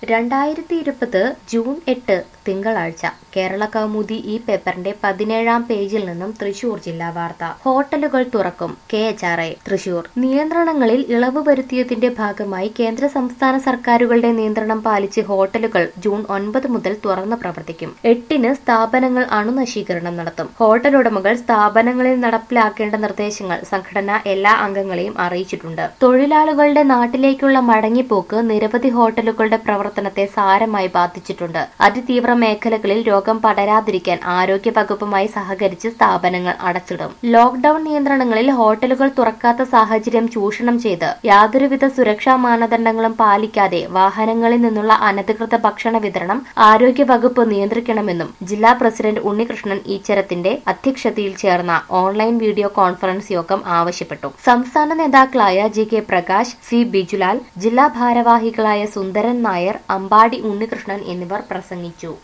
രണ്ടായിരത്തി ഇരുപത് ജൂൺ എട്ട് തിങ്കളാഴ്ച കേരള കൗമുദി ഈ പേപ്പറിന്റെ പതിനേഴാം പേജിൽ നിന്നും തൃശൂർ ജില്ലാ വാർത്ത ഹോട്ടലുകൾ തുറക്കും K H R I Thrissur നിയന്ത്രണങ്ങളിൽ ഇളവ് വരുത്തിയതിന്റെ ഭാഗമായി കേന്ദ്ര സംസ്ഥാന സർക്കാരുകളുടെ നിയന്ത്രണം പാലിച്ച് ഹോട്ടലുകൾ ജൂൺ ഒൻപത് മുതൽ തുറന്ന് പ്രവർത്തിക്കും എട്ടിന് സ്ഥാപനങ്ങൾ അണുനശീകരണം നടത്തും ഹോട്ടൽ ഉടമകൾ സ്ഥാപനങ്ങളിൽ നടപ്പിലാക്കേണ്ട നിർദ്ദേശങ്ങൾ സംഘടന എല്ലാ അംഗങ്ങളെയും അറിയിച്ചിട്ടുണ്ട് തൊഴിലാളികളുടെ നാട്ടിലേക്കുള്ള മടങ്ങിപ്പോക്ക് നിരവധി ഹോട്ടലുകളുടെ പ്രവർത്തനത്തെ സാരമായി ബാധിച്ചിട്ടുണ്ട് അതിതീവ്ര മേഖലകളിൽ രോഗം പടരാതിരിക്കാൻ ആരോഗ്യ വകുപ്പുമായി സഹകരിച്ച് സ്ഥാപനങ്ങൾ അടച്ചിടും ലോക്ഡൌൺ നിയന്ത്രണങ്ങളിൽ ഹോട്ടലുകൾ തുറക്കാത്ത സാഹചര്യം ചൂഷണം ചെയ്ത് യാതൊരുവിധ സുരക്ഷാ മാനദണ്ഡങ്ങളും പാലിക്കാതെ വാഹനങ്ങളിൽ നിന്നുള്ള അനധികൃത ഭക്ഷണ വിതരണം ആരോഗ്യ വകുപ്പ് നിയന്ത്രിക്കണമെന്നും ജില്ലാ പ്രസിഡന്റ് ഉണ്ണികൃഷ്ണൻ ഈച്ചരത്തിന്റെ അധ്യക്ഷതയിൽ ചേർന്ന ഓൺലൈൻ വീഡിയോ കോൺഫറൻസ് യോഗം ആവശ്യപ്പെട്ടു സംസ്ഥാന നേതാക്കളായ G K Prakash C Bijulal ജില്ലാ ഭാരവാഹികളായ സുന്ദരൻ നായർ അമ്പാടി ഉണ്ണികൃഷ്ണൻ എന്നിവർ പ്രസംഗിച്ചു